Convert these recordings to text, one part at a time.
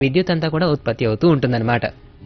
విద్యుత్ అంతా కూడా ఉత్పత్తి అవుతూ ఉంటుందన్నమాట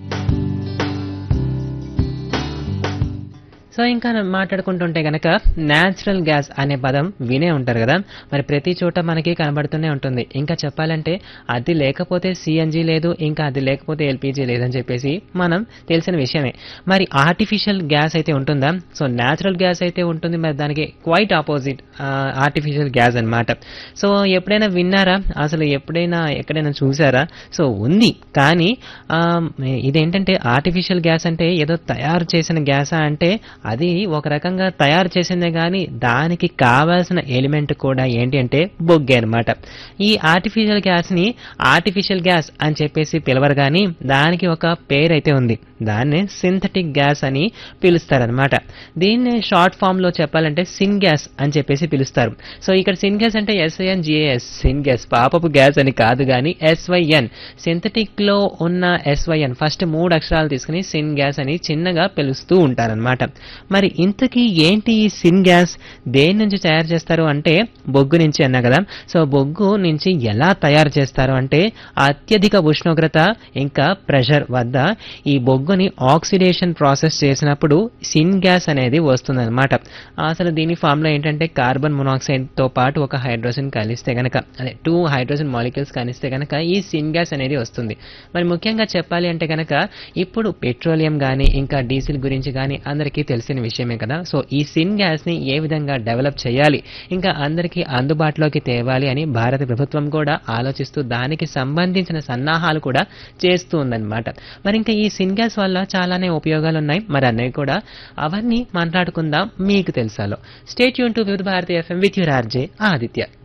సో ఇంకా మాట్లాడుకుంటుంటే గనక న్యాచురల్ గ్యాస్ అనే పదం వినే ఉంటారు కదా మరి ప్రతి చోట మనకి కనబడుతూనే ఉంటుంది ఇంకా చెప్పాలంటే అది లేకపోతే సిఎన్జి లేదు ఇంకా అది లేకపోతే ఎల్పిజి లేదని చెప్పేసి మనం తెలిసిన విషయమే మరి ఆర్టిఫిషియల్ గ్యాస్ అయితే ఉంటుందా సో న్యాచురల్ గ్యాస్ అయితే ఉంటుంది మరి దానికి క్వైట్ ఆపోజిట్ ఆర్టిఫిషియల్ గ్యాస్ అన్నమాట సో ఎప్పుడైనా విన్నారా అసలు ఎప్పుడైనా ఎక్కడైనా చూసారా సో ఉంది కానీ ఆ, ఇదేంటంటే ఆర్టిఫిషియల్ గ్యాస్ అంటే ఏదో తయారు చేసిన గ్యాసా అంటే అది ఒక రకంగా తయారు చేసిందే కానీ దానికి కావాల్సిన ఎలిమెంట్ కూడా ఏంటి అంటే బొగ్గే అనమాట ఈ ఆర్టిఫిషియల్ గ్యాస్ ని ఆర్టిఫిషియల్ గ్యాస్ అని చెప్పేసి పిలవరు కానీ దానికి ఒక పేరైతే ఉంది దాన్నే సింథటిక్ గ్యాస్ అని పిలుస్తారనమాట దీన్ని షార్ట్ ఫామ్ లో చెప్పాలంటే సిన్ గ్యాస్ అని చెప్పేసి పిలుస్తారు సో ఇక్కడ సిన్ గ్యాస్ అంటే ఎస్ఐఎన్ జిఏఎస్ సిన్ గ్యాస్ పాపపు గ్యాస్ అని కాదు కానీ ఎస్వైఎన్ సింథటిక్ లో ఉన్న ఎస్వైఎన్ ఫస్ట్ మూడు అక్షరాలు తీసుకుని సిన్ గ్యాస్ అని చిన్నగా పిలుస్తూ ఉంటారనమాట మరి ఇంతకీ ఏంటి ఈ సిన్ గ్యాస్ దేని నుంచి తయారు చేస్తారు అంటే బొగ్గు నుంచి అన్నా కదా సో బొగ్గు నుంచి ఎలా తయారు చేస్తారు అంటే అత్యధిక ఉష్ణోగ్రత ఇంకా ప్రెషర్ వద్ద ఈ బొగ్గుని ఆక్సిడేషన్ ప్రాసెస్ చేసినప్పుడు సిన్ గ్యాస్ అనేది వస్తుందన్నమాట అసలు దీని ఫామ్లో ఏంటంటే కార్బన్ మొనాక్సైడ్ తో పాటు ఒక హైడ్రోజన్ కలిస్తే గనక అదే టూ హైడ్రోజన్ మాలిక్యూల్స్ కలిస్తే గనక ఈ సిన్ గ్యాస్ అనేది వస్తుంది మరి ముఖ్యంగా చెప్పాలి అంటే గనక ఇప్పుడు పెట్రోలియం కానీ ఇంకా డీజిల్ గురించి కానీ అందరికీ తెలిసిన విషయమే కదా సో ఈ సిన్ గ్యాస్ ని ఏ విధంగా డెవలప్ చేయాలి ఇంకా అందరికీ అందుబాటులోకి తేవాలి అని భారత ప్రభుత్వం కూడా ఆలోచిస్తూ దానికి సంబంధించిన సన్నాహాలు కూడా చేస్తూ ఉందన్నమాట మరి ఇంకా ఈ సిన్ గ్యాస్ వల్ల చాలానే ఉపయోగాలు ఉన్నాయి మరి అన్నవి కూడా అవన్నీ మాట్లాడుకుందాం మీకు తెలుసాలో స్టేట్ యూన్ to Vividh Bharati FM with your RJ Aditya